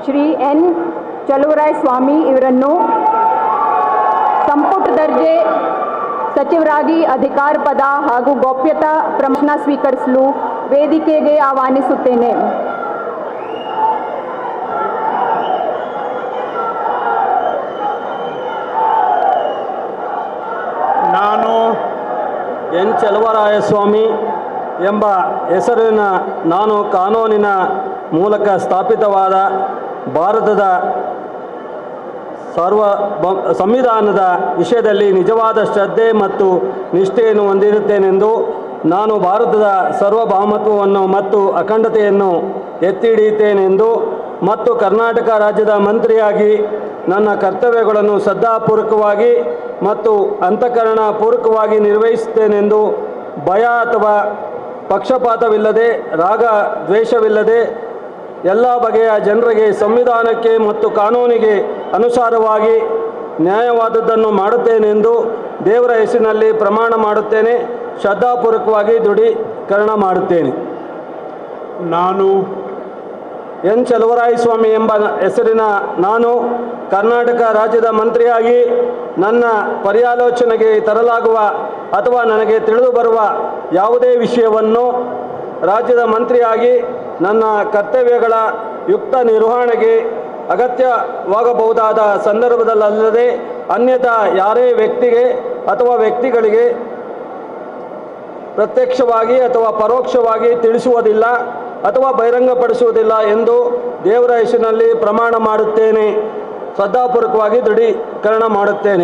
Shri N Chaluvaraya ಸ್ವಾಮಿ ಇವರನ್ನು ಸಂಪುಟ ದರ್ಜೆ ಸಚಿವರಾಗಿ ಅಧಿಕಾರ ಪದ ಹಾಗೂ ಗೌಪ್ಯತಾ ಪ್ರಮಾಣ ಸ್ವೀಕರಿಸಲು ವೇದಿಕೆಗೆ ಆಹ್ವಾನಿಸುತ್ತೇನೆ ನಾನು ಎನ್ ಚಲುವರಾಯಸ್ವಾಮಿ ಎಂಬ ಹೆಸರಿನ ನಾನು ಕಾನೂನಿನ ಮೂಲಕ ಸ್ಥಾಪಿತವಾದ ಭಾರತದ ಸರ್ವ ಬ- ಸಂವಿಧಾನದ ವಿಷಯದಲ್ಲಿ ನಿಜವಾದ ಶ್ರದ್ಧೆ ಮತ್ತು ನಿಷ್ಠೆಯನ್ನು ಹೊಂದಿರುತ್ತೇನೆಂದು ನಾನು ಭಾರತದ ಸಾರ್ವಭೌಮತ್ವವನ್ನು ಮತ್ತು ಅಖಂಡತೆಯನ್ನು ಎತ್ತಿ ಹಿಡಿಯುತ್ತೇನೆಂದು ಮತ್ತು ಕರ್ನಾಟಕ ರಾಜ್ಯದ ಮಂತ್ರಿಯಾಗಿ ನನ್ನ ಕರ್ತವ್ಯಗಳನ್ನು ಶ್ರದ್ಧಾಪೂರ್ವಕವಾಗಿ ಮತ್ತು ಅಂತಃಕರಣ ಪೂರ್ವಕವಾಗಿ ನಿರ್ವಹಿಸುತ್ತೇನೆಂದು ಭಯ ಅಥವಾ ಪಕ್ಷಪಾತವಿಲ್ಲದೆ ರಾಗ ದ್ವೇಷವಿಲ್ಲದೆ ಎಲ್ಲ ಬಗೆಯ ಜನರಿಗೆ ಸಂವಿಧಾನಕ್ಕೆ ಮತ್ತು ಕಾನೂನಿಗೆ ಅನುಸಾರವಾಗಿ ನ್ಯಾಯವಾದದ್ದನ್ನು ಮಾಡುತ್ತೇನೆಂದು ದೇವರ ಹೆಸರಿನಲ್ಲಿ ಪ್ರಮಾಣ ಮಾಡುತ್ತೇನೆ ಶ್ರದ್ಧಾಪೂರ್ವಕವಾಗಿ ದೃಢೀಕರಣ ಮಾಡುತ್ತೇನೆ ನಾನು ಎನ್ ಚಲುವರಾಯಸ್ವಾಮಿ ಎಂಬ ಹೆಸರಿನ ನಾನು ಕರ್ನಾಟಕ ರಾಜ್ಯದ ಮಂತ್ರಿಯಾಗಿ ನನ್ನ ಪರ್ಯಾಲೋಚನೆಗೆ ತರಲಾಗುವ ಅಥವಾ ನನಗೆ ತಿಳಿದು ಬರುವ ಯಾವುದೇ ವಿಷಯವನ್ನು ರಾಜ್ಯದ ಮಂತ್ರಿಯಾಗಿ ನನ್ನ ಕರ್ತವ್ಯಗಳ ಯುಕ್ತ ನಿರ್ವಹಣೆಗೆ ಅಗತ್ಯವಾಗಬಹುದಾದ ಸಂದರ್ಭದಲ್ಲದೆ ಅನ್ಯಥಾ ಯಾರೇ ವ್ಯಕ್ತಿಗೆ ಅಥವಾ ವ್ಯಕ್ತಿಗಳಿಗೆ ಪ್ರತ್ಯಕ್ಷವಾಗಿ ಅಥವಾ ಪರೋಕ್ಷವಾಗಿ ತಿಳಿಸುವುದಿಲ್ಲ ಅಥವಾ ಬಹಿರಂಗಪಡಿಸುವುದಿಲ್ಲ ಎಂದು ದೇವರ ಹೆಸರಿನಲ್ಲಿ ಪ್ರಮಾಣ ಮಾಡುತ್ತೇನೆ ಶ್ರದ್ಧಾಪೂರ್ವಕವಾಗಿ ದೃಢೀಕರಣ ಮಾಡುತ್ತೇನೆ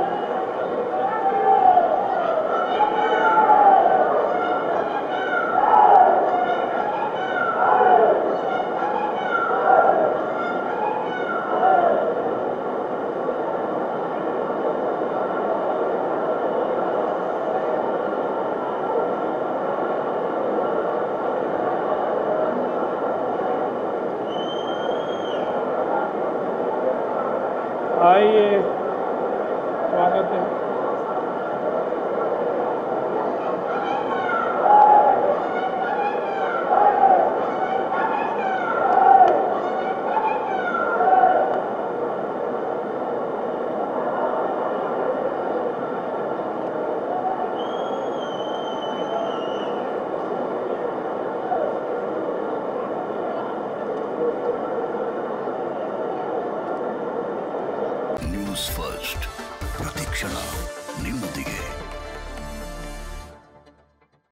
आइए स्वागत है ನ್ಯೂಸ್ ಫಸ್ಟ್ ಪ್ರತಿಕ್ಷಣ ನಿಮ್ಮೊಂದಿಗೆ